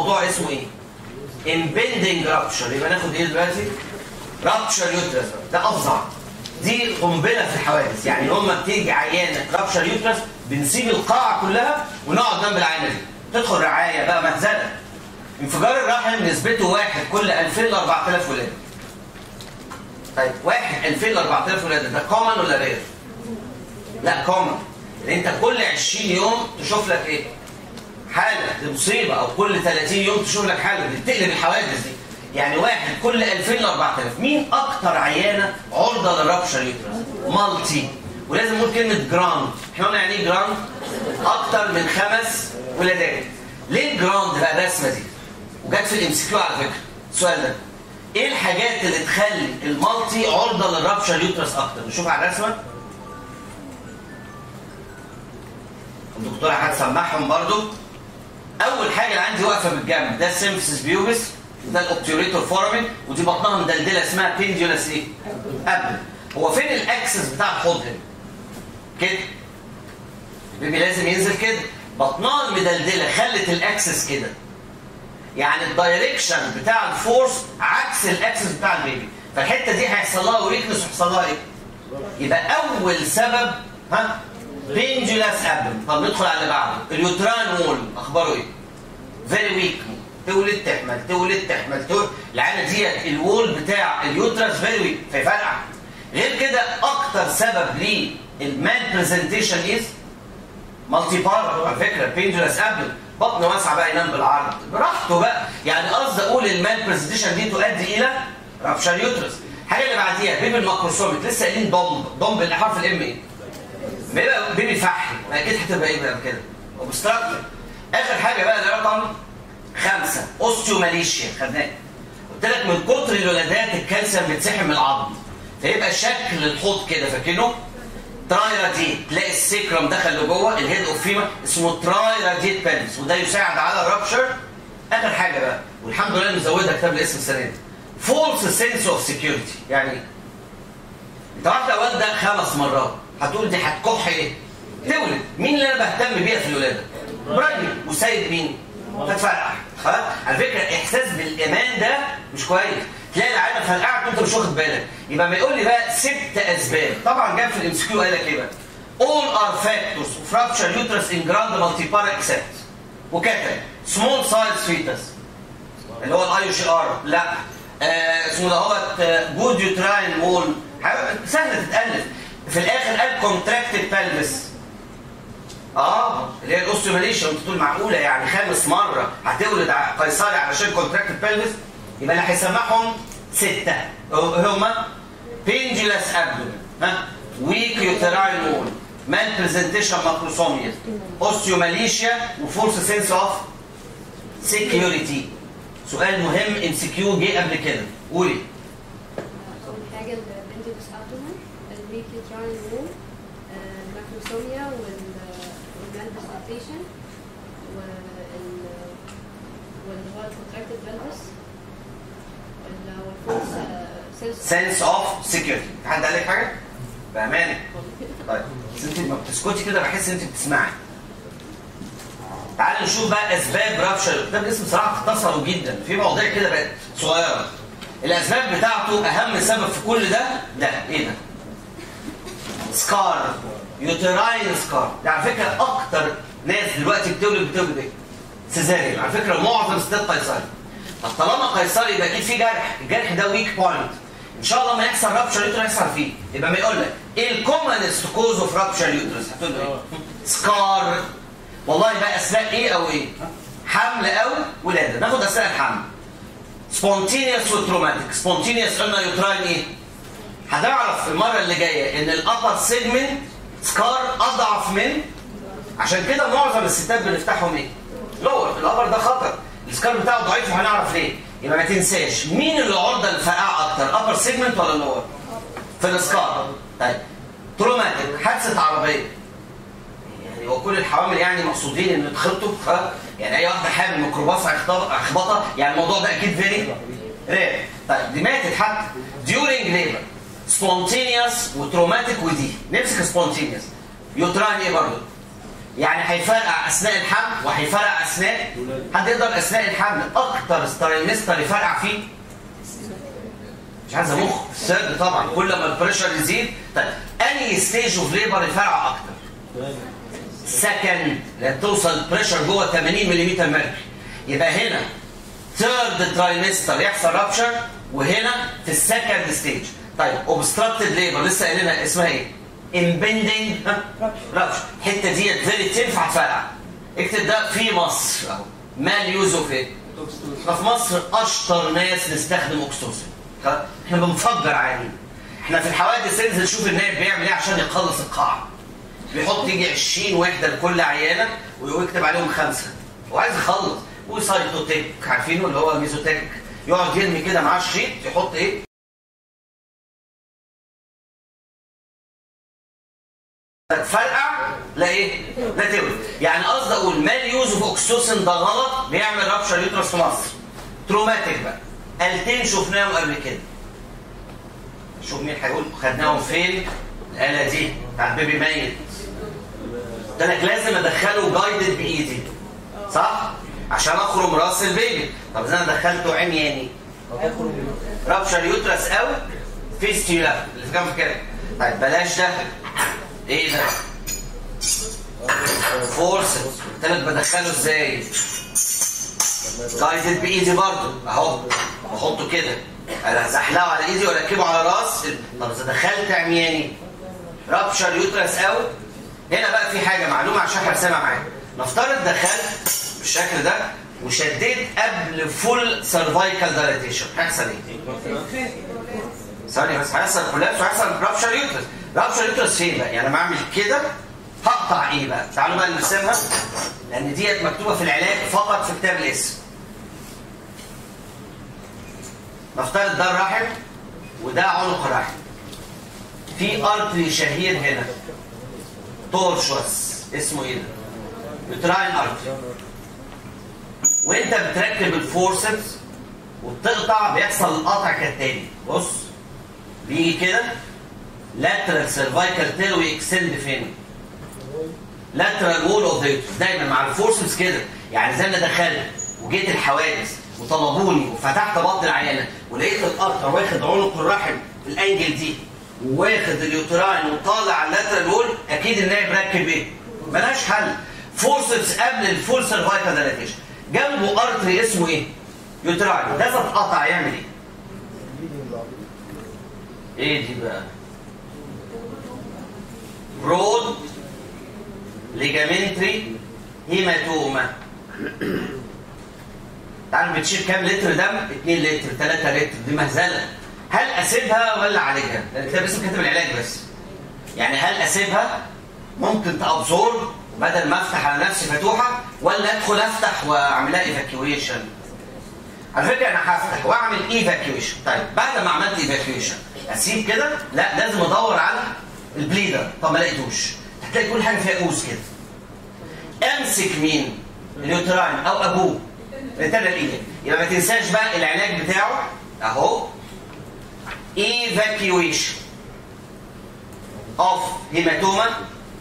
موضوع اسمه ايه impending rupture يبقى ناخد ايه دلوقتي rupture uterus ده افظع دي قنبله في الحوادث يعني لما بتيجي عيانه rupture uterus بنسيب القاعه كلها ونقعد جنب العينه دي تدخل رعايه بقى مهزله انفجار الرحم نسبته واحد كل 2000 ل 4000 ولاده طيب واحد 2000 ل 4000 ولاده ده كومن ولا رير؟ لا كومن لان انت كل 20 يوم تشوف لك ايه؟ حاله دي مصيبه او كل 30 يوم تشوف لك حاله دي بتقلب الحوادث دي يعني واحد كل 2000 ل 4000 مين اكتر عيانه عرضه للرابشر يوترس؟ مالتي ولازم نقول كلمه جراند احنا قلنا يعني ايه جراند؟ اكتر من خمس ولادات ليه الجراند بقى الرسمه دي؟ وجت في الام سي كيو على فكره السؤال ده ايه الحاجات اللي تخلي المالتي عرضه للرابشر يوترس اكتر؟ نشوف على الرسمه الدكتوره هتسمعهم برضو اول حاجه اللي عندي واقفه بالجنب ده السيمفيسيس بيوبس وده الاوبتيوريتور فورمن ودي بطنها مدلدله اسمها بينديولاس ايه؟ قبل هو فين الاكسس بتاع الحوض هنا؟ كده البيبي لازم ينزل كده بطنها المدلدله خلت الاكسس كده يعني الدايركشن بتاع الفورس عكس الاكسس بتاع البيبي فالحته دي هيحصل لها ويكنس ويحصل لها ايه؟ يبقى اول سبب ها بينجولاس ابدن طب ندخل على اللي بعده اليوتران وول اخباره ايه؟ فيري ويك تولد تحمل تولد تحمل تولد العينه ديت الوول بتاع اليوترس فيري ويك فيفرقع غير كده اكتر سبب للمان برزنتيشن از مالتي بار على فكره بينجولاس ابدن بطن واسعه بقى ينام بالعرض براحته بقى يعني قصدي اقول المان برزنتيشن دي تؤدي الى رابشر يوترس الحاجه اللي بعديها بيبي الماكروسوميك لسه قايلين ضم ضم بالحرف الام ايه؟ بيبقى بيبي فحل اكيد هتبقى ايه بقى كده اوبستراكتور اخر حاجه بقى ده رقم خمسه اوستيوماليشيا خدناه قلت لك من كتر الولادات الكالسيوم بيتسحب من العظم فيبقى شكل الحوض كده فاكرينه ترايراديت تلاقي السيكرم دخل لجوه الهيد اوف فيما اسمه ترايراديت بيلز وده يساعد على الرابشر اخر حاجه بقى والحمد لله مزودها كتاب الاسم السنه دي فولس سنس اوف سكيورتي يعني ايه؟ انت واحده والده خمس مرات هتقول دي هتكح ايه؟ تولد مين اللي انا بهتم بيها في الولاده؟ براجل وسيد مين؟ تتفرقع خلاص على فكره احساس بالامان ده مش كويس تلاقي العيله فرقعت وانت مش واخد بالك يبقى ما يقول لي بقى ست اسباب طبعا جاب في الام اس كيو قال لك ايه بقى؟ all are factors of rupture uterus in grand multipara except وكتب small size fetus اللي هو الاي سي ار لا آه اسمه دهوت جود يوتراين وول سهله تتالف في الاخر قال كونتراكتد بلفس اه اللي هي الاوستيوماليشن انت تقول معقوله يعني خامس مره هتولد قيصري علشان كونتراكتد بلفس يبقى اللي هيسمعهم سته هما بينجلاس ابدومين ها ويك يوتراين وول مان برزنتيشن ماكروسوميا اوستيوماليشيا وفورس سنس اوف سكيورتي سؤال مهم ام سي كيو جه قبل كده قولي أول حاجة البنتيكوس أبدومن الويكلي تراين وول الماكروسوميا والمال برزنتيشن واللي هو الكونتراكتد بلفس والفورس سيلز سنس اوف سكيورتي حد قال لك حاجه بامانه طيب بس انت لما بتسكتي كده بحس ان انت بتسمعي تعالوا نشوف بقى اسباب رابشر ده الاسم بصراحه اختصره جدا في مواضيع كده بقت صغيره الاسباب بتاعته اهم سبب في كل ده ده ايه ده سكار يوتراين سكار ده على فكره اكتر ناس دلوقتي بتولد بتولد ايه سيزاريان على فكره معظم الستات قيصري طب طالما قيصري يبقى اكيد في جرح الجرح ده ويك بوينت ان شاء الله ما يحصل رابشر يوترس يحصل فيه يبقى ما يقول لك ايه الكومنست كوز اوف رابشر يوترس هتقول له ايه سكار والله بقى اسماء ايه او ايه حمل او ولاده ناخد اسماء الحمل سبونتينيوس وتروماتيك سبونتينيوس قلنا يوتراين ايه هتعرف المره اللي جايه ان الابر سيجمنت سكار اضعف من عشان كده معظم الستات بنفتحهم ايه لور الابر ده خطر السكار بتاعه ضعيف وهنعرف ليه يبقى ما تنساش مين اللي عرضه للفرقعه اكتر ابر سيجمنت ولا لور في السكار طيب تروماتيك حادثه عربيه يعني هو كل الحوامل يعني مقصودين ان يتخبطوا خلاص يعني اي واحده حامل ميكروباص هيخطب- هيخبطها يعني الموضوع ده اكيد فيري رير طيب دي ماتت حتى ديورنج ليبر سبونتينيوس وتروماتيك ودي نمسك سبونتينيوس يوتران ايه برضه يعني هيفرقع اثناء الحمل وهيفرقع اثناء حد يقدر اثناء الحمل اكتر سترايمستر يفرقع فيه مش عايز مخ السرد طبعا كل ما البريشر يزيد طيب انهي ستيج اوف ليبر يفرقع اكتر سكند لان توصل بريشر جوه 80 ملم مركب يبقى هنا ثيرد ترايمستر يحصل رابشر وهنا في السكند ستيج طيب اوبستراكتد ليبر لسه قايلينها اسمها ايه؟ امبندنج رابشر الحته ديت فيري تنفع تفرقع اكتب ده في مصر اهو مال يوز اوف ايه؟ ففي مصر اشطر ناس نستخدم اوكسيتوسين خلاص؟ احنا بنفجر عيانين احنا في الحوادث انزل شوف النائب بيعمل ايه عشان يخلص القاعه بيحط يجي 20 وحده لكل عيانه ويكتب عليهم خمسه وعايز يخلص وسايتوتيك عارفينه اللي هو ميزوتيك يقعد يرمي كده معاه الشيت يحط ايه فرقع لا ايه؟ لا تولد يعني قصدي اقول مال يوز اوف اوكسيتوسين ده غلط بيعمل رابشر يوترس في مصر تروماتيك بقى قالتين شفناهم قبل كده شوف مين هيقول خدناهم فين الآلة دي بتاع البيبي ميت ده لك لازم ادخله جايدد بايدي صح؟ عشان اخرم راس البيبي طب اذا انا دخلته عمياني رابشر يوترس او فيستيولا اللي في جنب كده طيب بلاش ده ايه ده؟ فورس قلت لك بدخله ازاي؟ جايدد بايدي برضه اهو بحطه كده انا هزحلقه على ايدي واركبه على راس طب اذا دخلت عمياني رابشر يوترس او هنا بقى في حاجه معلومه عشان هرسمها معاك نفترض دخلت بالشكل ده وشديت قبل فول سيرفايكال دايليتيشن هيحصل ايه؟ ثانيه بس هيحصل كولابس وهيحصل رابشر يوترس رابشر يوترس فين بقى؟ يعني لما اعمل كده هقطع ايه بقى؟ تعالوا بقى نرسمها لان ديت مكتوبه في العلاج فقط في كتاب الاسم نفترض ده الرحم وده عنق الرحم في ارتري شهير هنا تورشوس اسمه ايه ده؟ بتراين ارتري وانت بتركب الفورسبس وبتقطع بيحصل القطع كالتالي بص بيجي كده lateral cervical tail ويكسند فين؟ lateral wall of the دايما مع الفورسبس كده يعني زي ما دخلت وجيت الحوادث وطلبوني وفتحت بطن العيانه ولقيت القطر واخد عنق الرحم في الانجل دي واخد اليوتراين وطالع على اللاترال وول اكيد النائب راكب ايه؟ ملهاش حل فورسبس قبل الفول سيرفايكال دايليتيشن جنبه ارتري اسمه ايه؟ يوتراين ده اتقطع يعمل ايه؟ ايه دي بقى؟ برود ليجامنتري هيماتوما تعرف بتشيل كام لتر دم؟ 2 لتر 3 لتر دي مهزله هل اسيبها ولا اعالجها؟ الكتاب اسمه كاتب العلاج بس يعني هل اسيبها ممكن تابزور بدل ما افتح على نفسي فتوحه ولا ادخل افتح واعمل لها ايفاكيويشن على فكره انا هفتح واعمل ايفاكيويشن طيب بعد ما عملت ايفاكيويشن اسيب كده لا لازم ادور على البليدر طب ما لقيتوش هتلاقي كل حاجه فيها اوز كده امسك مين اليوتراين او ابوه الانترنال ايجن يبقى ما تنساش بقى العلاج بتاعه اهو evacuation of hematoma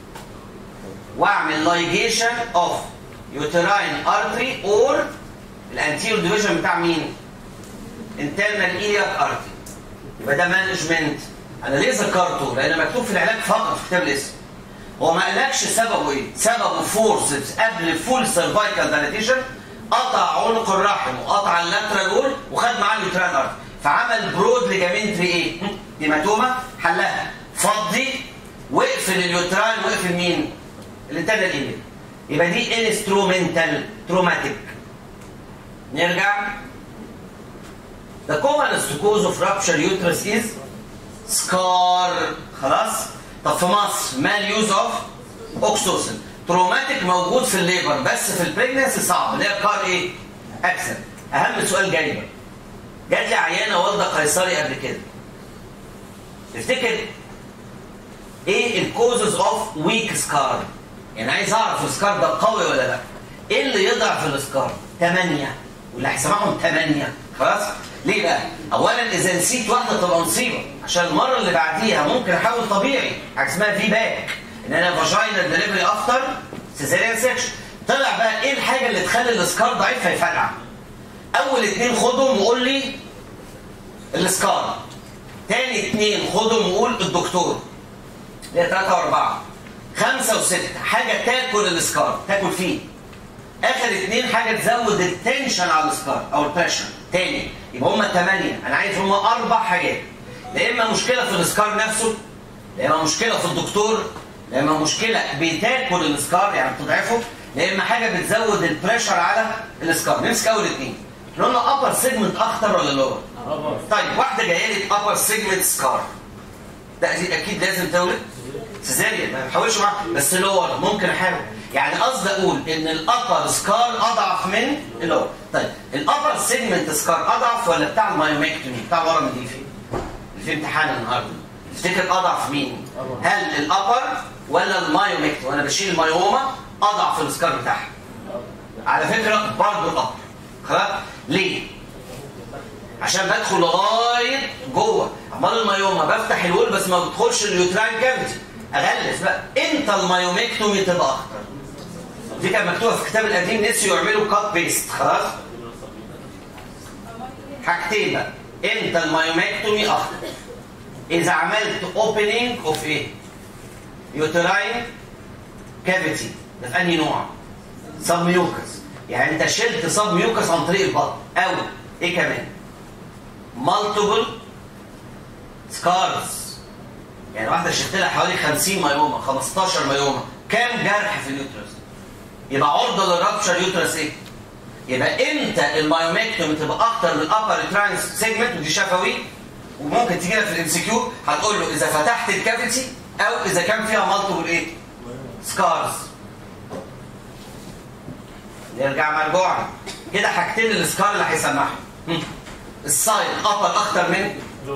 واعمل ligation of uterine artery or الانتيريور ديفيجن بتاع مين؟ internal iliac artery يبقى ده مانجمنت انا ليه ذكرته؟ لان مكتوب في العلاج فقط في كتاب الاسم هو ما قالكش سببه ايه؟ سببه فورسز قبل فول سيرفايكال دايليتيشن قطع عنق الرحم وقطع اللاترال وول وخد معاه اليوتران ارتري فعمل برود ليجامنتري ايه؟ هيماتوما حلها فضي واقفل اليوتران واقفل مين؟ الانترنال ايميل يبقى دي انسترومنتال تروماتيك نرجع The commonest cause of rupture uterus is scar خلاص؟ طب في مصر مال يوز اوف اوكسوسين تروماتيك موجود في الليبر بس في البريجنسي صعب اللي هي كار ايه؟ اكسن اهم سؤال جاي بقى جات لي عيانه والده قيصري قبل كده تفتكر ايه الكوزز اوف ويك سكار يعني عايز اعرف السكار ده قوي ولا لا ايه اللي يضعف السكار 8 واللي هيسمعهم 8 خلاص ليه بقى اولا اذا نسيت واحده تبقى مصيبه عشان المره اللي بعديها ممكن احول طبيعي حاجه اسمها في باك ان انا فاجينال دليفري افتر سيزاريان سيكشن طلع بقى ايه الحاجه اللي تخلي السكار ضعيف فيفرقع اول اتنين خدهم وقول لي السكار تاني اتنين خدهم وقول الدكتور اللي هي تلاته واربعه خمسه وسته حاجه تاكل السكار تاكل فيه اخر اتنين حاجه تزود التنشن على السكار او البريشر تاني يبقى هما ثمانيه انا عايز هما اربع حاجات يا اما مشكله في السكار نفسه يا اما مشكله في الدكتور يا اما مشكله بتاكل السكار يعني بتضعفه يا اما حاجه بتزود البريشر على السكار نمسك اول اتنين احنا قلنا ابر سيجمنت اخطر ولا لور؟ طيب واحده جايه لي ابر سيجمنت سكار ده اكيد لازم تولد سيزاريان ما بحاولش معاها بس لور ممكن احاول يعني قصدي اقول ان الابر سكار اضعف من اللور طيب الابر سيجمنت سكار اضعف ولا بتاع المايوميكتومي بتاع ورم دي في في امتحان النهارده تفتكر اضعف مين هل الابر ولا المايوميكتومي وانا بشيل المايوما اضعف السكار بتاعها على فكره برضه الابر خلاص ليه عشان بدخل لغايه جوه امال المايوما بفتح الول بس ما بدخلش اليوتراين كافيتي اغلس بقى امتى المايوميكتومي تبقى اخطر دي كانت مكتوبه في الكتاب القديم نسيوا يعملوا كات بيست خلاص حاجتين بقى امتى المايوميكتومي اخطر اذا عملت اوبننج اوف ايه يوتراين كافيتي ده في انهي نوع سب ميوكس يعني انت شلت سب ميوكس عن طريق البطن او ايه كمان مالتيبل سكارز يعني واحده شلت لها حوالي 50 مايوما 15 مايوما كام جرح في اليوترس يبقى عرضه للرابشر يوترس ايه يبقى امتى المايوميكتومي تبقى اكتر من الابر ترانس سيجمنت ودي شفوي وممكن تيجي لك في الام سي كيو هتقول له اذا فتحت الكافيتي او اذا كان فيها مالتيبل ايه سكارز نرجع مرجوعا كده حاجتين السكار اللي هيسمعهم السايد ابر اكتر من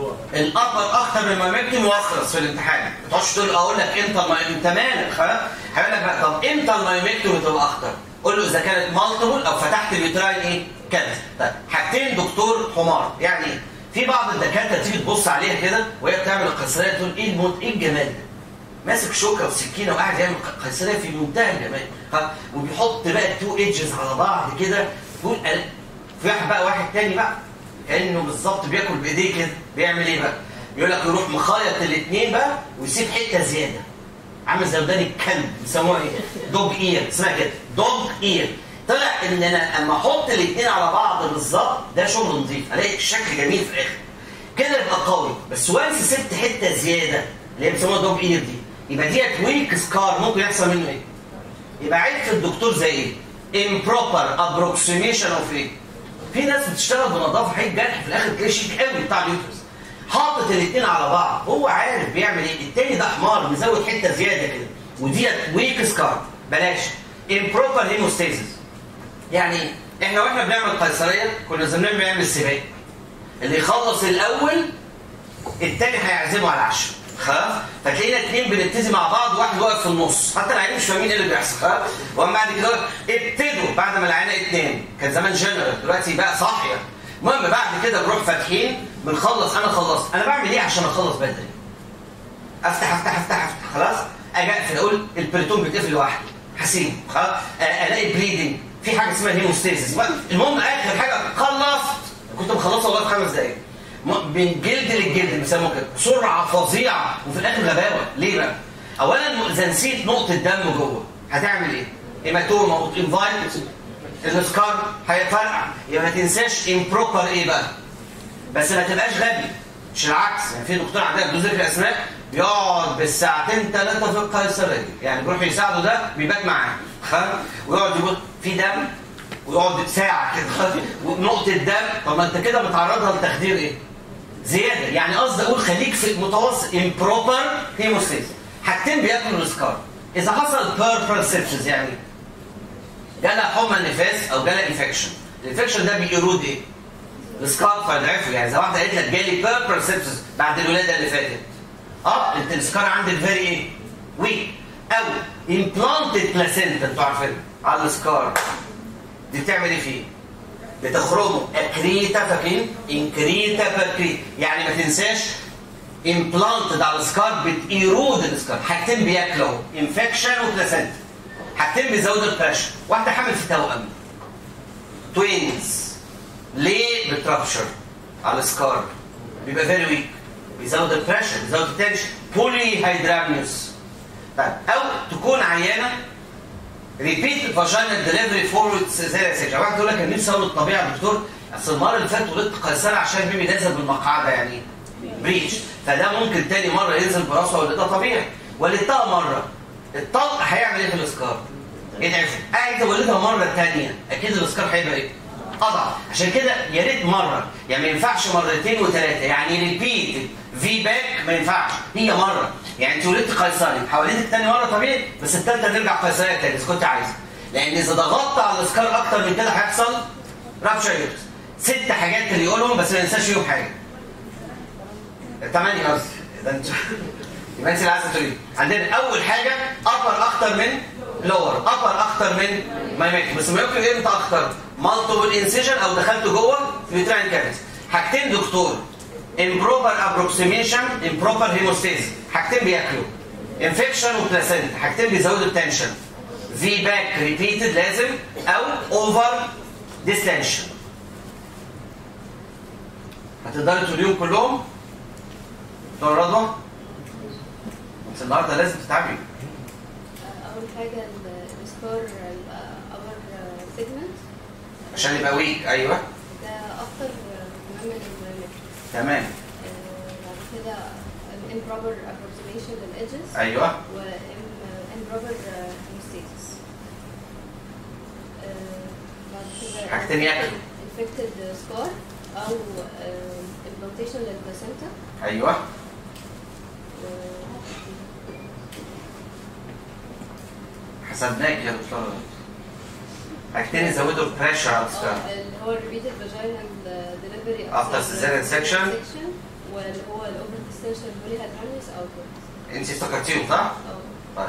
الابر اكتر من المايوميكتومي واخلص في الامتحان ما تقعدش تقول اقول لك امتى الماي... انت مالك خلاص هيقول لك بقى طب امتى المايوميكتومي تبقى اخطر قول له اذا كانت مالتيبل او فتحت اليوتراين ايه كذا طيب حاجتين دكتور حمار يعني ايه في بعض الدكاتره تيجي تبص عليها كده وهي بتعمل القيصريه تقول ايه الموت ايه الجمال ده ماسك شوكه وسكينه وقاعد يعمل قيصريه في منتهى الجمال ها؟ وبيحط بقى التو ايدجز على بعض كده تقول أنا- في واحد بقى واحد تاني بقى كانه بالظبط بياكل بايديه كده بيعمل ايه بقى؟ يقول لك يروح مخيط الاثنين بقى ويسيب حته زياده عامل زي ودان الكلب بيسموها ايه؟ دوج اير اسمها كده دوج اير طلع ان انا اما احط الاثنين على بعض بالظبط ده شغل نظيف الاقي الشكل جميل في الاخر كده يبقى قوي بس وانس سبت حته زياده اللي هي بيسموها دوج اير دي يبقى ديت ويك سكار ممكن يحصل منه ايه؟ يبقى عيب في الدكتور زي ايه؟ improper approximation of ايه؟ في ناس بتشتغل بنظافه حته جرح في الاخر تلاقيه شيك قوي بتاع اليوترس حاطط الاثنين على بعض هو عارف بيعمل ايه التاني ده حمار مزود حته زياده كده وديت ويك سكار بلاش improper hemostasis يعني ايه؟ احنا واحنا بنعمل قيصريه كنا زمان بنعمل سباق اللي يخلص الاول التاني هيعزمه على العشاء خلاص فتلاقينا اتنين بنبتدي مع بعض واحد واقف في النص حتى العيانين مش فاهمين ايه اللي بيحصل خلاص وأما بعد كده ابتدوا بعد ما العيانه اتنين كان زمان جنرال دلوقتي بقى صاحيه المهم بعد كده بنروح فاتحين بنخلص انا خلصت انا بعمل ايه عشان اخلص بدري افتح افتح افتح افتح خلاص اجي اقفل اقول البريتون بيتقفل لوحده حسين خلاص أ- الاقي بليدنج في حاجه اسمها هيموستاسيس المهم اخر حاجه خلصت كنت مخلصها والله في خمس دقايق م- من جلد للجلد بيسموه كده سرعه فظيعه وفي الاخر غباوه ليه بقى؟ اولا اذا نسيت نقطه دم جوه هتعمل ايه؟ هيماتوما وانفايت السكار هيفرقع يبقى ما تنساش امبروبر ايه بقى؟ بس ما تبقاش غبي مش العكس يعني في دكتور عندنا بدون ذكر اسماء يقعد بالساعتين ثلاثه في القيصريه يعني بيروح يساعده ده بيبات معاه خلاص ويقعد يقول في دم ويقعد ساعه كده خلاص ونقطه دم طب ما انت كده متعرضها لتخدير ايه؟ زياده يعني قصدي اقول خليك في متوسط امبروبر هيموستيز حاجتين بياكلوا السكار اذا حصل بيربل سيبسز يعني جالها حمى نفاس او جالها انفكشن الانفكشن ده بيرود ايه؟ السكار فيضعفه يعني زي واحده قالت لك جالي بيربل سيبسس بعد الولاده اللي فاتت اه انت السكار عندك فيري ايه؟ ويك او امبلانتد بلاسينتا انتوا عارفين على السكار دي بتعمل ايه فيه؟ بتخرمه اكريتا فاكرين؟ انكريتا بيركريتا يعني ما تنساش امبلانتد على السكار بتيرود السكار حاجتين بياكلوا انفكشن وبلاسينتا حاجتين بيزودوا البريشر واحده حامل في توأم توينز ليه بترابشر على السكار بيبقى فيري ويك بيزود البريشر بيزود التنشن بولي هيدرامنيوس طيب او تكون عيانه ريبيت فاجينال ديليفري فورورد سيزيريان سيكشن واحد يقول لك انا نفسي اقول الطبيعه يا دكتور اصل المره اللي فاتت ولدت قيصري عشان بيبي نازل بالمقعده يعني بريتش فده ممكن تاني مره ينزل براسه ولدتها طبيعي ولدتها مره الطلق هيعمل ايه في الاسكار؟ يضعفه قاعد ولدها مره ثانيه اكيد الاسكار هيبقى ايه؟ اضعف عشان كده يا ريت مره يعني ما ينفعش مرتين وثلاثه يعني ريبيت في باك ما ينفعش هي مره يعني انت ولدت قيصري حواليتك ثاني مره طبيعي بس الثالثه ترجع قيصريه تاني اذا كنت عايزه لان اذا ضغطت على الاسكار اكتر من كده هيحصل رابشر يوتس ست حاجات اللي يقولهم بس ما ينساش فيهم حاجه ثمانية قصدي ده انت يبقى انت اللي عايزه تقولي عندنا اول حاجه ابر اكتر من لور ابر اكتر من مايماتيك بس ما يمكن امتى اكتر مالتيبل انسيجن او دخلت جوه في اليوتراين كافيتي حاجتين دكتور improper approximation improper hemostasis حاجتين بياكلوا انفكشن وبلاسنت حاجتين بيزودوا التنشن في باك ريبيتد لازم او اوفر ديستنشن هتقدري تقوليهم كلهم دكتور رضوى بس النهارده لازم تتعبي اول حاجه السكار الابر سيجمنت عشان يبقى ويك ايوه ده اكتر كمان من الميماتيك تمام بعد كده improper approximation للedges ايوه و improper hemostasis بعد كده حاجتين ياكلوا. infected scar او implantation للبلاسنتا ايوه حسبناك يا دكتور حاجتين يزودوا البريشر على السكار اللي هو repeated vaginal delivery After cesarean section. واللي هو الاوفر ديستنشن polyhydramnios او كده انت افتكرتيهم صح؟ اه طيب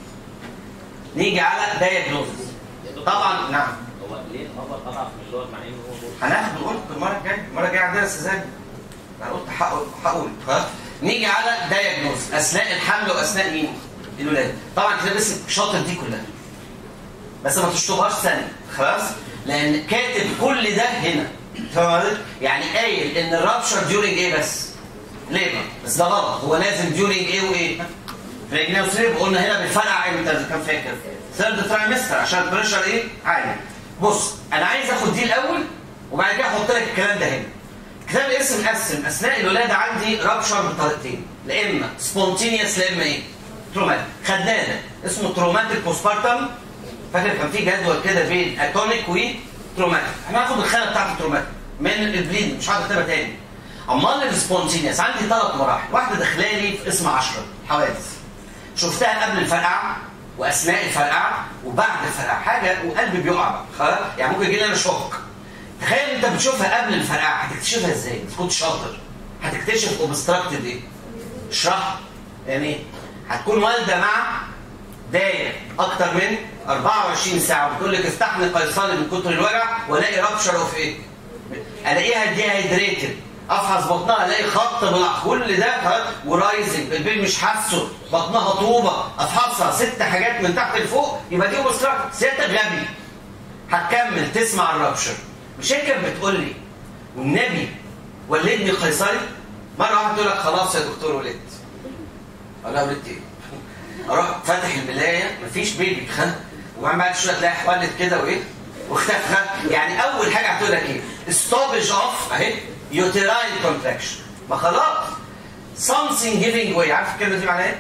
نيجي على دايجنوزس طبعا نعم هو ليه الخبر اضعف من اللور مع انه هو بول هناخده قلت المره الجايه المره الجايه عندنا استاذان انا قلت هقول هقول خلاص نيجي على دايجنوز اثناء الحمل واثناء مين؟ الولاده طبعا كده بس شاطر دي كلها بس ما تشطبهاش ثانيه خلاص لان كاتب كل ده هنا فاهم قصدي؟ يعني قايل ان الرابشر ديورنج ايه بس؟ ليبر بس ده غلط هو لازم ديورنج ايه وايه؟ رجليه وسريب قلنا هنا بنفرقع امتى اذا كان فاكر ثيرد ترايمستر عشان البريشر ايه؟ عالي بص انا عايز اخد دي الاول وبعد كده احط لك الكلام ده هنا كتاب الاسم مقسم اثناء الولاده عندي رابشر بطريقتين لا اما سبونتينيوس لا اما ايه؟ تروماتيك خدناه ده اسمه تروماتيك بوسبارتم فاكر كان في جدول كده بين اتونيك وتروماتيك احنا هناخد الخانه بتاعت التروماتيك من البليد مش هقعد اكتبها تاني امال السبونتينيوس عندي ثلاث مراحل واحده داخلالي في اسم 10 حوادث شفتها قبل الفرقعه واثناء الفرقعه وبعد الفرقعه حاجه وقلبي بيقع بقى خلاص يعني ممكن يجي لي انا شوك تخيل انت بتشوفها قبل الفرقعه هتكتشفها ازاي؟ اذا كنت شاطر هتكتشف اوبستراكتد ايه؟ اشرح يعني هتكون والده مع داير اكتر من 24 ساعه وبتقول لك افتحني قيصري من كتر الوجع والاقي رابشر اوف ايه؟ الاقيها دي هيدريتد افحص بطنها الاقي خط بالعقل كل ده خلاص ورايزنج البيبي مش حاسه بطنها طوبه افحصها ست حاجات من تحت لفوق يبقى دي اوبستراكت سيادتك غبي هتكمل تسمع الرابشر مش هي كانت بتقول لي والنبي ولدني قيصري مره واحده تقول لك خلاص يا دكتور ولدت اقول لها ولدت ايه؟ اروح فاتح الملايه مفيش بيبي خد وبعدين بعد شويه تلاقي حولت كده وايه؟ واختفى يعني اول حاجه هتقول لك ايه؟ ستوبج اوف اهي يوتيراين كونتراكشن ما خلاص something giving way عارف الكلمه دي معناها ايه؟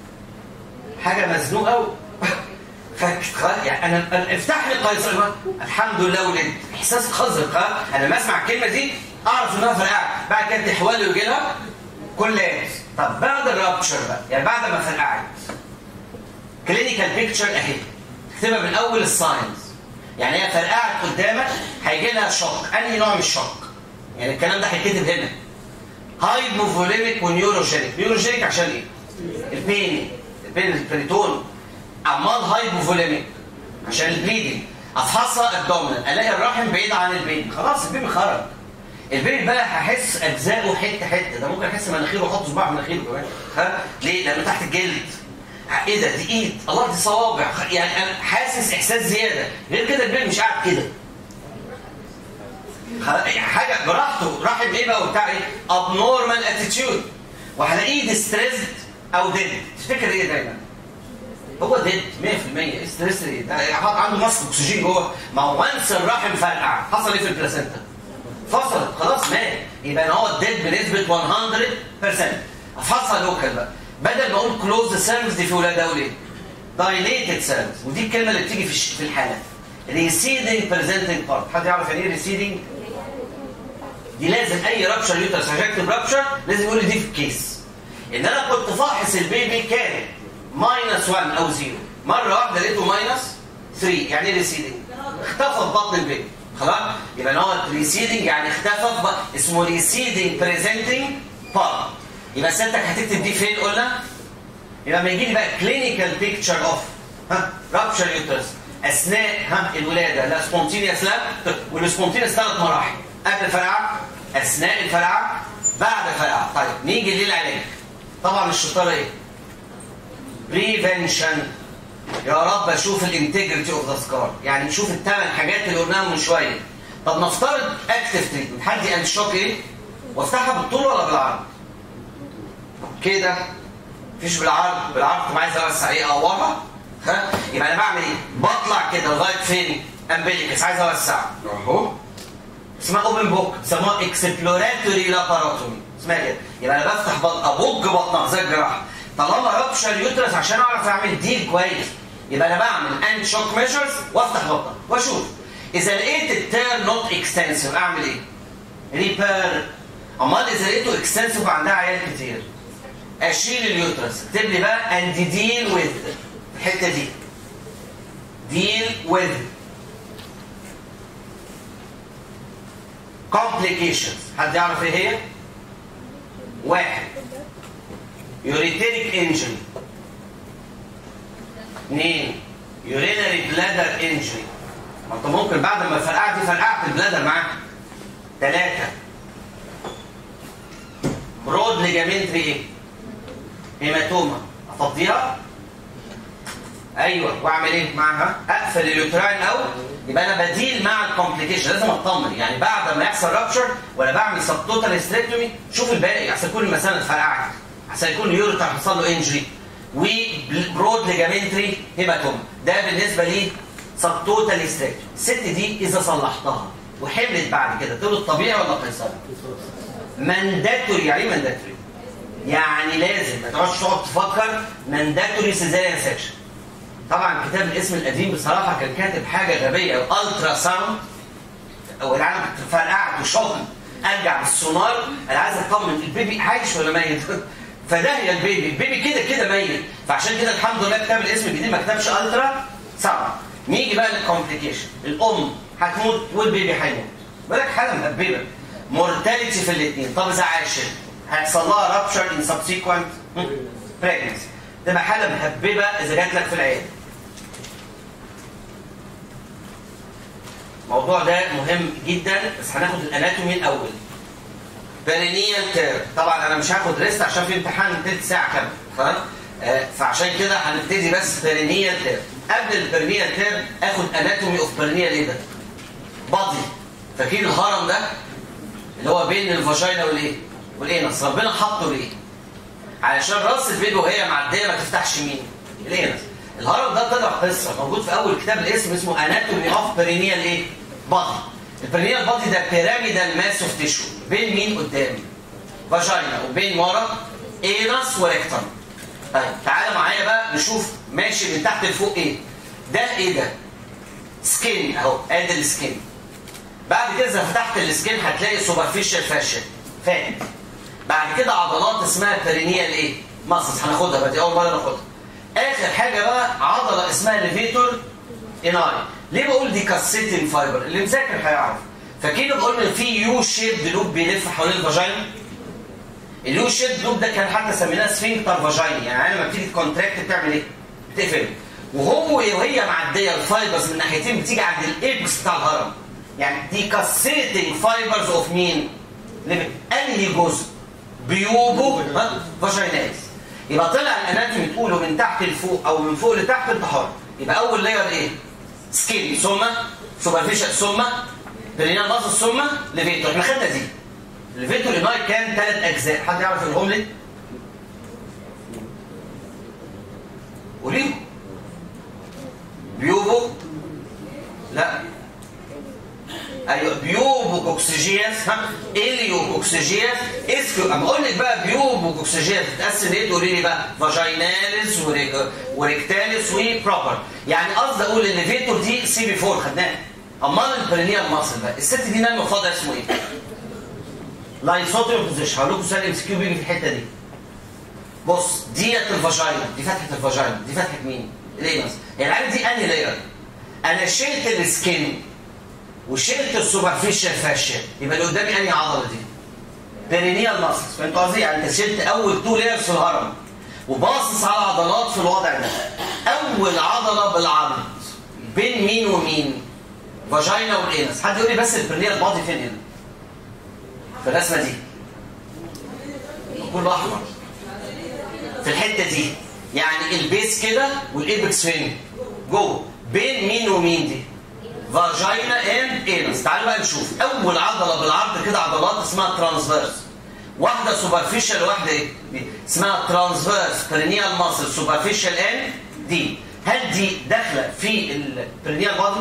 حاجه مزنوقه قوي خلاص يعني انا أنا افتح لي قيصر الحمد لله ولدت احساس قذر خلاص انا ما اسمع الكلمه دي اعرف انها فرقعت بعد كده تحول ويجي لها كلات طب بعد الرابتشر بقى يعني بعد ما فرقعت كلينيكال بيكتشر اهي اكتبها من اول الساينز يعني هي فرقعت قدامك هيجي لها شوك انهي نوع من الشوك يعني الكلام ده هيتكتب هنا هايبوفوليميك ونيوروجينيك نيوروجينيك عشان ايه البين البين البريتون امال هايبوفوليميك عشان البليدنج افحصها ابدومينال الاقي الرحم بعيد عن البين خلاص البيبي خرج البيبي بقى هحس اجزائه حته حته ده ممكن احس مناخيره واحط صباع في مناخيره كمان ها ليه لانه تحت الجلد ايه ده دي ايد الله دي صوابع خ- يعني انا حاسس احساس زياده غير كده البيبي مش قاعد كده خ- حاجه براحته راح ايه بقى وبتاع ايه ابنورمال اتيتيود وهلاقيه ديستريسد او ديد تفتكر ايه دايما هو ديد 100% ستريس ايه ده حاط عنده ماسك اكسجين جوه ما هو وانس الرحم فرقع حصل ايه في البلاسنتا فصلت خلاص مات يبقى هو ديد بنسبه 100% فصل لوكال بقى بدل ما اقول كلوز سيلز دي في ولاد اقول ايه دايليتد سيلز ودي الكلمه اللي بتيجي في الش- في الحالات ريسيدنج بريزنتنج بارت حد يعرف يعني ايه ريسيدنج دي لازم اي رابشر يوترس ريجكتيف رابشر لازم يقول لي دي في الكيس ان انا كنت فاحص البيبي كان ماينس 1 او 0 مره واحده لقيته ماينس 3 يعني ايه ريسيدنج اختفى في بطن البيبي خلاص يبقى إن هو ريسيدنج يعني اختفى في بطن اسمه ريسيدنج بريزنتنج بارت يبقى سيادتك هتكتب دي فين قلنا يبقى لما يجي لي بقى كلينيكال بيكتشر اوف ها رابشر يوترس اثناء ها الولاده لا سبونتينيوس لا والسبونتينيوس ثلاث مراحل قبل الفرقعه اثناء الفرقعه بعد الفرقعه طيب نيجي للعلاج طبعا الشطاره ايه؟ بريفنشن يا رب اشوف الانتجريتي اوف ذا سكار يعني نشوف الثمان حاجات اللي قلناهم من شويه طب نفترض اكتف تريتمنت حد انتي شوك ايه؟ وافتحها بالطول ولا بالعرض؟ كده مفيش بالعرض بالعرض طب عايز اوسع ايه اقورها ها يبقى انا بعمل ايه بطلع كده لغايه فين امبليكس عايز اوسع اهو اسمها اوبن بوك بيسموها اكسبلوراتوري لاباروتومي اسمها كده يبقى انا بفتح بطن ابوج بطنها زي الجراحه طالما رابشر يوترس عشان اعرف اعمل ديل كويس يبقى انا بعمل اند شوك ميجرز وافتح بطنها واشوف اذا لقيت التير نوت اكستنسيف اعمل ايه؟ ريبير امال اذا لقيته اكستنسيف وعندها عيال كتير اشيل اليوترس اكتب لي بقى اند ديل وذ الحته دي ديل وذ complications حد يعرف ايه هي؟ واحد يوريتيريك انجري اثنين يورينري بلادر انجري ما انت ممكن بعد ما فرقعت فرقعت البلادر معاك ثلاثة برود ليجامنتري ايه؟ هيماتوما افضيها ايوه واعمل ايه معاها اقفل اليوتراين او يبقى انا بديل مع الكومبليكيشن لازم اطمن يعني بعد ما يحصل رابشر ولا بعمل سبتوتال هيستريكتومي شوف الباقي احسن يكون المثانه اتفرقعت احسن يكون اليوريتر حصل له انجري وبرود ليجامنتري هيماتوما ده بالنسبه لي سبتوتال هيستريكتومي الست دي اذا صلحتها وحملت بعد كده تولد طبيعي ولا قيصري؟ مانداتوري يعني ايه مانداتوري؟ يعني لازم ما تقعدش تقعد تفكر مانداتوري سيزاريان سكشن طبعا كتاب الاسم القديم بصراحه كان كاتب حاجه غبيه الترا ساوند او العالم كنت فرقعت وشغل ارجع بالسونار انا عايز اطمن البيبي عايش ولا ميت فده هي البيبي البيبي كده كده ميت فعشان كده الحمد لله كتاب الاسم الجديد ما كتبش الترا ساوند نيجي بقى للكومبليكيشن الام هتموت والبيبي هيموت بالك حاله مهببه مورتاليتي في الاثنين طب اذا عاشت هيحصل لها رابشر ان سبسيكوينت بريجنسي تبقى حاله مهببه اذا جات لك في العياده الموضوع ده مهم جدا بس هناخد الاناتومي الاول بيرينيال تير طبعا انا مش هاخد ريست عشان في امتحان تلت ساعه كامله خلاص آه، فعشان كده هنبتدي بس بيرينيال تير قبل البيرينيال تير اخد اناتومي اوف بيرينيال ايه ده؟ بادي فاكرين الهرم ده اللي هو بين الفاجينا والايه؟ والانس ربنا حطه ليه؟ علشان راس البيبي وهي معديه ما تفتحش مين؟ الانس الهرم ده طلع قصه موجود في اول كتاب الاسم اسمه اناتومي اوف بيرينيال ايه؟ بادي البيرينيال بادي ده بيراميدال ماس اوف تيشو بين مين قدامي؟ فاجينا وبين ورا انس وريكتم طيب تعالى معايا بقى نشوف ماشي من تحت لفوق ايه؟ ده ايه ده؟ سكين اهو ادي السكين بعد كده اذا فتحت السكين هتلاقي سوبرفيشال فاشن فاهم بعد كده عضلات اسمها بيرينيال ايه ماسلز هناخدها بقى دي اول مره ناخدها اخر حاجه بقى عضله اسمها ليفيتور اناي ليه بقول دي كاسيتين فايبر اللي مذاكر هيعرف فاكرين بقول ان في يو شيب لوب بيلف حوالين الفاجينا اليو شيب لوب ده كان حتى سميناه سفنكتر فاجينا يعني لما بتيجي تكونتراكت بتعمل ايه بتقفل وهو وهي معديه الفايبرز من ناحيتين بتيجي عند الايبكس بتاع الهرم يعني دي كاسيتنج فايبرز اوف مين؟ انهي جزء؟ بيوبو ها فاجيناليس يبقى طلع الاناتومي تقوله من تحت لفوق او من فوق لتحت انت حر يبقى اول لاير ايه سكين ثم سوبرفيشال ثم برينال ماسل ثم ليفيتور احنا خدنا دي الليفيتور ليناي كان ثلاث اجزاء حد يعرف يقولهم لي قوليهم بيوبو لا ايوه بيوبو كوكسيجياس ها اليو كوكسيجياس اسكو اما اقول لك بقى بيوبو كوكسيجياس بتتقسم ايه تقولي لي بقى فاجيناليس وريك- وريكتاليس وبروبر يعني قصدي اقول ان فيتور دي سي بي 4 خدناها امال البرينيال ماسل بقى الست دي نام فاضل اسمه ايه؟ لايسوتيوم بوزيشن هقول لكم سؤال ام كيو بيجي في الحته دي بص ديت الفاجينا دي فتحه الفاجينا دي فتحه مين؟ الانس يعني عارف دي انهي لاير؟ انا شلت السكين وشلت السوبرفيشال فاشيا يبقى اللي قدامي انهي عضله دي؟ بيرينيال ماسلز فانت قصدي يعني انت شلت اول تو لايرز في الهرم وباصص على عضلات في الوضع ده اول عضله بالعرض بين مين ومين؟ فاجينا والانس حد يقول لي بس البرينيال بادي فين هنا؟ في الرسمه دي كله احمر في الحته دي يعني البيس كده والايبكس فين جوه بين مين ومين دي فاجينا اند انس تعالوا بقى نشوف اول عضله بالعرض كده عضلات اسمها ترانسفيرس واحده سوبرفيشال واحده ايه دي اسمها ترانسفيرس برينيال ماسل سوبرفيشال اند دي هل دي داخله في البرينيال بادي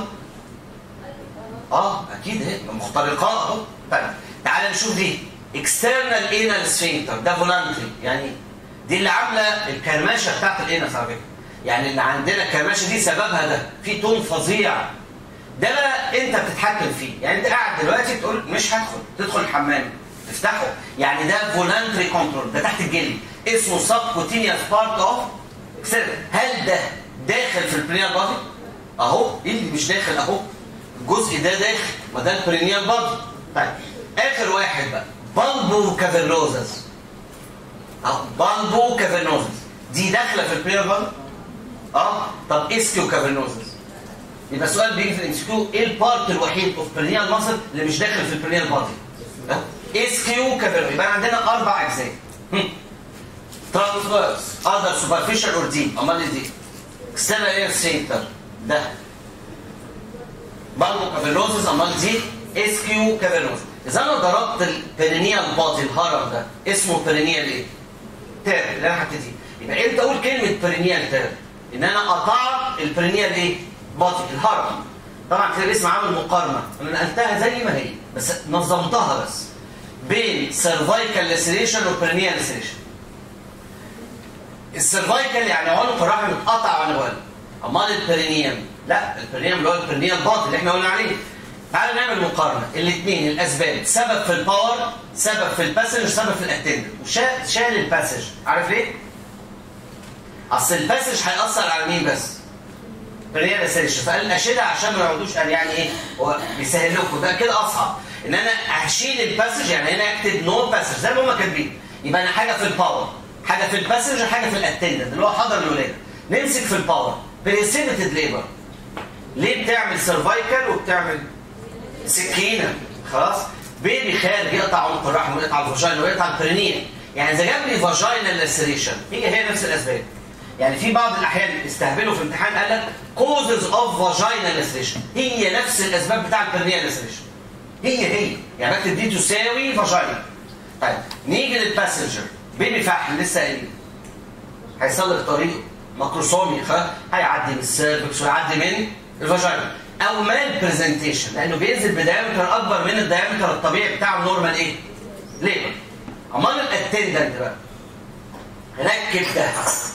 اه اكيد اهي مخترقاه اهو طيب تعال نشوف دي اكسترنال انال سفنكتر ده فولانتري يعني دي اللي عامله الكرماشه بتاعت الانس على فكره يعني اللي عندنا الكرماشه دي سببها ده في تون فظيع ده بقى انت بتتحكم فيه يعني انت قاعد دلوقتي تقول مش هدخل تدخل الحمام تفتحه يعني ده فولانتري كنترول ده تحت الجلد اسمه سب كوتينيوس بارت اوف هل ده داخل في البرينيال بادي اهو ايه اللي مش داخل اهو الجزء ده داخل وده البرينيال بادي طيب اخر واحد بقى بالبو كافيرنوزس اه بالبو كافيرنوزس دي داخله في البرينيال بادي اه طب اسكيو كافيرنوزس يبقى السؤال بيجي في الام كيو ايه البارت الوحيد اوف برينيال ماسل اللي مش داخل في البرينيال بادي اسكيو كافيرنوزس يبقى عندنا اربع اجزاء ترانسفيرس اذر سوبرفيشال اور ديب امال ايه دي اكسترنال اير سينتر ده بالبو كافيرنوزس امال دي اسكيو كافيرنوزس اذا انا ضربت البرينيال بادي الهرم ده اسمه برينيال ايه؟ تير اللي انا حطيتيه يبقى امتى اقول كلمه برينيال تير؟ ان انا قطعت البرينيال ايه؟ بادي الهرم طبعا كده الاسم عامل مقارنه انا نقلتها زي ما هي بس نظمتها بس بين سيرفايكال لاسيليشن وبرينيال لاسيليشن السيرفايكال يعني عنق الرحم اتقطع عن الولد امال البرينيوم لا البرينيوم اللي هو البرينيال بادي اللي احنا قلنا عليه تعالوا نعمل مقارنه الاثنين الاسباب سبب في الباور سبب في الباسج سبب في الاتندنت وشال شال الباسج عارف ليه؟ اصل الباسج هيأثر على مين بس؟ بريال اسيرش فقال اشيلها عشان ما يقعدوش قال يعني ايه هو بيسهل لكم ده كده اصعب ان انا هشيل الباسج يعني هنا اكتب نو باسج زي ما هم كاتبين يبقى انا حاجه في الباور حاجه في الباسج وحاجه في الاتندنت اللي هو حضر الولاده نمسك في الباور بريسيبتد ليبر ليه بتعمل سيرفايكال وبتعمل سكينه خلاص بيبي خارج يقطع عنق الرحم ويقطع الفاجينا ويقطع البرينيه يعني اذا جاب لي فاجينا لاسريشن هي هي نفس الاسباب يعني في بعض الاحيان استهبلوا في امتحان قال لك causes of vaginal laceration هي نفس الاسباب بتاع البرينيه laceration هي هي يعني بكتب دي تساوي فاجينا طيب نيجي للباسنجر بيبي فحل لسه قايل هيسلك طريقه ماكروسومي هيعدي من السيرفكس ويعدي من الفاجينا او مال برزنتيشن لانه بينزل بدايمتر اكبر من الدايمتر الطبيعي بتاعه نورمال ايه؟ ليبر امال الاتندنت بقى ركب ده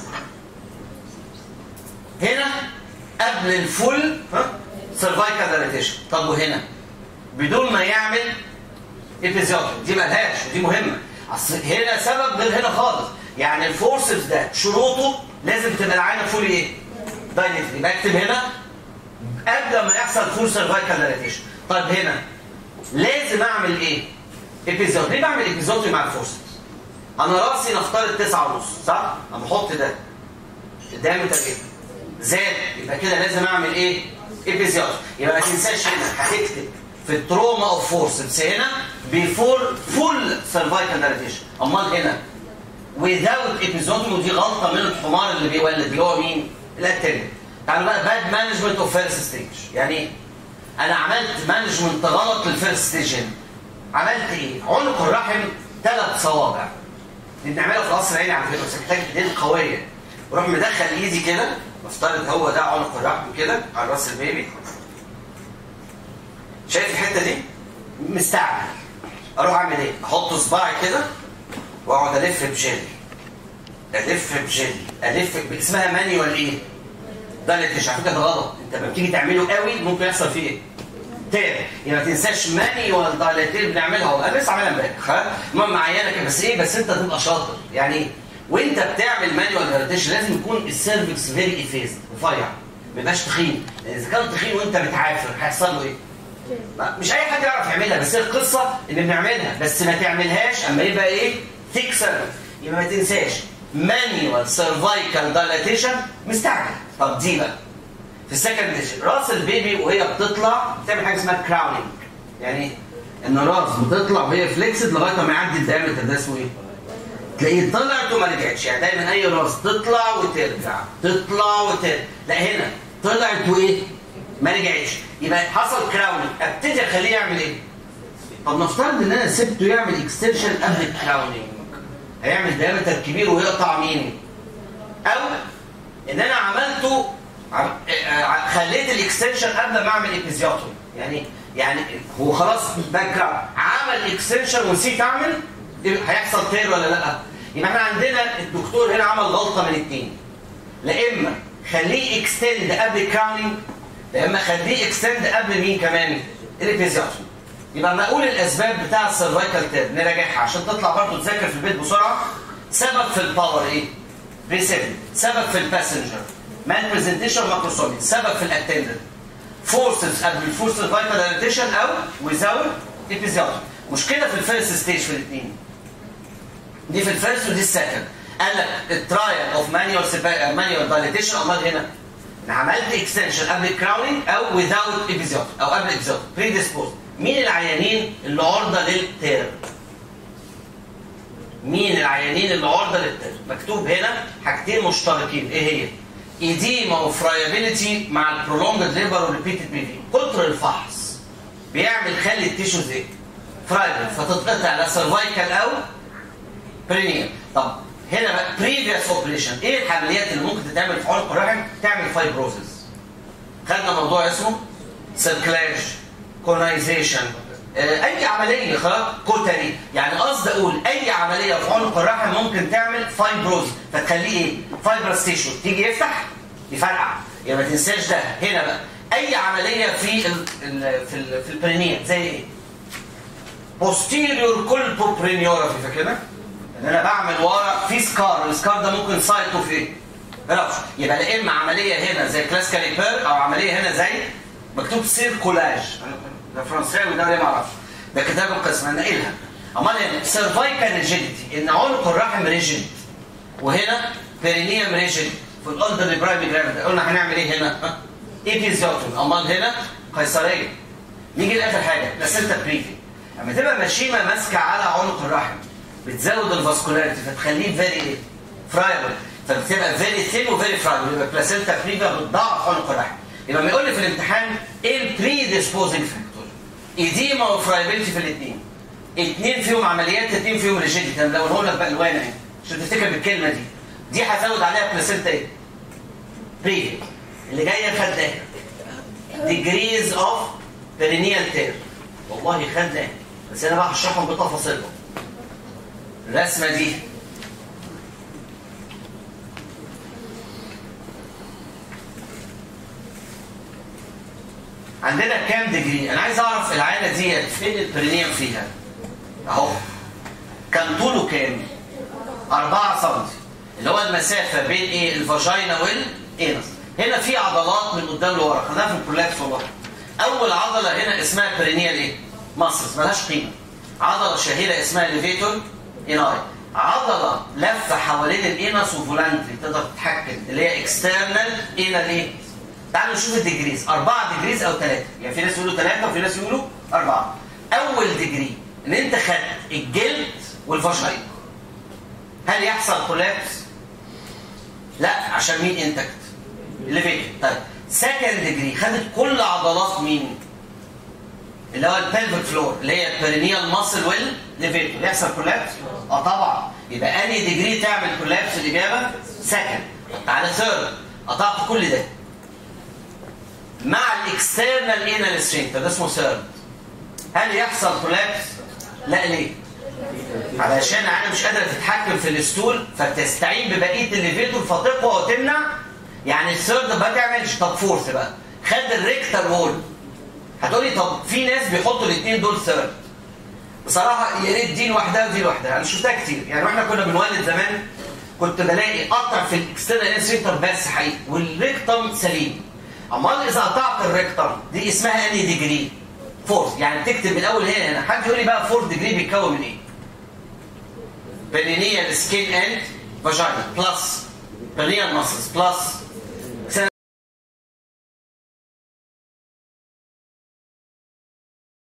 هنا قبل الفول ها سيرفايكال دايليتيشن طب وهنا بدون ما يعمل ابيزيوتيك دي مالهاش ودي مهمه اصل هنا سبب غير هنا خالص يعني الفورسز ده شروطه لازم تبقى العينه فول ايه؟ دايليتد يبقى اكتب هنا قبل ما يحصل فول سيرفايكال دايليتيشن طيب هنا لازم اعمل ايه؟ ابيزيوتيك ليه بعمل ابيزيوتيك مع الفورسز؟ انا راسي نفترض 9 ونص صح؟ انا بحط ده الدايمتر ايه؟ زاد يبقى كده لازم اعمل ايه؟ ابيزيوتيك يبقى ما تنساش هنا هتكتب في التروما اوف فورسبس هنا بيفور فول سيرفايكال دايليتيشن امال هنا without episiotomy ودي غلطه من الحمار اللي بيولد اللي هو مين؟ الاتنين تعالوا بقى باد مانجمنت اوف فيرست ستيج يعني ايه؟ انا عملت مانجمنت غلط للفيرست ستيج هنا عملت ايه؟ عنق الرحم ثلاث صوابع دي بنعملها في القصر العيني على فكره بس محتاج ايدين قويه واروح مدخل ايدي كده نفترض هو ده عنق الرحم كده على راس البيبي شايف الحته دي؟ مستعجل اروح اعمل ايه؟ احط صباعي كده واقعد الف بجل الف بجل الف ب- اسمها مانيوال ايه؟ ده اللي مش على فكره ده غلط انت لما بتيجي تعمله قوي ممكن يحصل فيه ايه؟ تاني يبقى ما تنساش مانيوال دايلاتير بنعملها اهو انا لسه عاملها امبارح خلاص المهم معينه كده بس ايه بس انت تبقى شاطر يعني ايه؟ وانت بتعمل مانيوال دايلاتيشن لازم يكون السيرفكس فيري ايفيزد رفيع ما يبقاش تخين لان اذا كان تخين وانت بتعافر هيحصل له ايه؟ ما- مش اي حد يعرف يعملها بس هي القصه ان بنعملها بس ما تعملهاش اما يبقى ايه ثيك سيرفكس يبقى ما تنساش مانيوال سيرفايكال دايلاتيشن مستعجل طب دي بقى في السكند ديجن راس البيبي وهي بتطلع بتعمل حاجه اسمها كراونينج يعني إيه؟ ان الراس بتطلع وهي فليكسد لغايه ما يعدي الدايمتر ده اسمه ايه؟ تلاقيه طلعت وما رجعتش يعني دايما اي راس تطلع وترجع تطلع وترجع لا هنا طلعت وايه؟ ما رجعتش يبقى حصل كراونينج ابتدي اخليه يعمل ايه؟ طب نفترض ان انا سبته يعمل اكستنشن قبل الكراونينج هيعمل دايمتر كبير ويقطع مين؟ او ان انا عملته عم- آه، خليت الاكستنشن قبل ما اعمل ابيزيوتومي يعني يعني هو خلاص باك جراوند عمل اكستنشن ونسيت اعمل إيه، هيحصل تير ولا لا؟ يبقى احنا عندنا الدكتور هنا عمل غلطه من اتنين لا اما خليه اكستند قبل الكراونينج لا اما خليه اكستند قبل مين كمان؟ الابيزيوتومي يبقى لما اقول الاسباب بتاع السيرفايكال تير نراجعها عشان تطلع برضه تذاكر في البيت بسرعه سبب في الباور ايه؟ ريسيفنج سبب في الباسنجر مان برزنتيشن ماكروسومي سبب في الاتندنت فورسز قبل الفورس سيرفايكال اديشن او ويزاوت ابيزيوتومي مشكله في الفيرست ستيج في الاثنين دي في الفيرست ودي السكند قال لك الترايل اوف مانيوال مانيوال دايليتيشن امال هنا انا عملت اكستنشن قبل الكراونينج او without ابيزيوت او قبل ابيزيوت بريديسبوز مين العيانين اللي عرضه للتير مين العيانين اللي عرضه للتير مكتوب هنا حاجتين مشتركين ايه هي ايديما وفرايابيليتي مع البرولونجد ليبر وريبيتد بيفي كتر الفحص بيعمل خلي التيشوز ايه فرايبل فتتقطع لا سيرفايكال او برينيال طب هنا بقى بريفيوس اوبريشن ايه العمليات اللي ممكن تتعمل في عنق الرحم تعمل فايبروزس خدنا موضوع اسمه سيركلاج كونايزيشن اي عمليه خلاص كوتري يعني قصد اقول اي عمليه في عنق الرحم ممكن تعمل فايبروز فتخليه ايه فايبرس تيشو تيجي يفتح يفرقع يبقى ما تنساش ده هنا بقى اي عمليه في ال ال في ال في البرينيال زي ايه posterior colpopreniography فاكرها ان انا بعمل ورا في سكار السكار ده ممكن سايته في ايه رفش يبقى لا اما عمليه هنا زي كلاسيكال ريبير او عمليه هنا زي مكتوب سيركولاج ده فرنساوي ده ليه ما اعرفش ده كتاب القسم انا ناقلها امال هنا سيرفايكال ريجيديتي ان عنق الرحم ريجيد وهنا بيرينيوم ريجيد في الاولدر برايمري جرافيتي قلنا هنعمل ايه هنا؟ ايبيزيوتوم امال هنا قيصريه نيجي لاخر حاجه بلاسنتا بريفي لما تبقى مشيمه ماسكه على عنق الرحم بتزود الفاسكولاريتي فتخليه فيري فرايبل فبتبقى فيري ثين وفيري فرايبل يبقى بلاسنتا بريفا بتضاعف عنق الرحم يبقى ما يقول لي في الامتحان ايه البري ديسبوزنج فاكتور ايديما وفرايبلتي في الاثنين اثنين فيهم عمليات اثنين فيهم ريجيديتي انا بقوله لك بالوان اهي عشان تفتكر بالكلمه دي دي هزود عليها بلاسنتا ايه؟ بريفي اللي جايه خدناها degrees of perineal tear والله خدناها بس انا بقى هشرحهم بتفاصيلهم الرسمه دي عندنا كام ديجري انا عايز اعرف العينه دي فين البرينيوم فيها اهو كان طوله كام 4 سم اللي هو المسافه بين ايه الفاجينا والانس هنا في عضلات من قدام لورا خدناها في البرولاكس والله اول عضله هنا اسمها برينيال ايه ماسلز ملهاش قيمه عضله شهيره اسمها ليفيتور اناي عضله لفه حوالين الانس وفولانتري تقدر تتحكم اللي هي اكسترنال انال ايه تعالوا نشوف الديجريز أربعة ديجريز أو ثلاثة يعني في ناس يقولوا ثلاثة وفي ناس يقولوا أربعة أول ديجري إن أنت خدت الجلد والفشايق هل يحصل كولابس لا عشان مين انتكت الليفيتور طيب سكند ديجري خدت كل عضلات مين اللي هو البلفيك فلور اللي هي البرينيال ماسل والليفيتور يحصل كولابس اه طبعا يبقى انهي ديجري تعمل كولابس الاجابه سكند تعالى ثيرد قطعت كل ده مع الاكسترنال انال سترينث ده اسمه ثيرد هل يحصل كولابس لا ليه علشان انا مش قادره تتحكم في الستول فتستعين ببقيه الليفيتور فتقوى وتمنع يعني الثيرد ما تعملش طب فورث بقى خد الريكتر وول هتقولي طب في ناس بيحطوا الاثنين دول ثيرد بصراحه يا ريت دي لوحدها ودي لوحدها انا شفتها كتير يعني واحنا كنا بنولد زمان كنت بلاقي قطع في الاكسترنال انسيتر بس حقيقي والريكتم سليم امال اذا قطعت الريكتم دي اسمها اني ديجري فورث يعني بتكتب الاول هنا هنا حد يقول لي بقى فورث ديجري بيتكون من ايه؟ بنينيال سكين اند فاجينا بلس بنينيال ماسلز بلس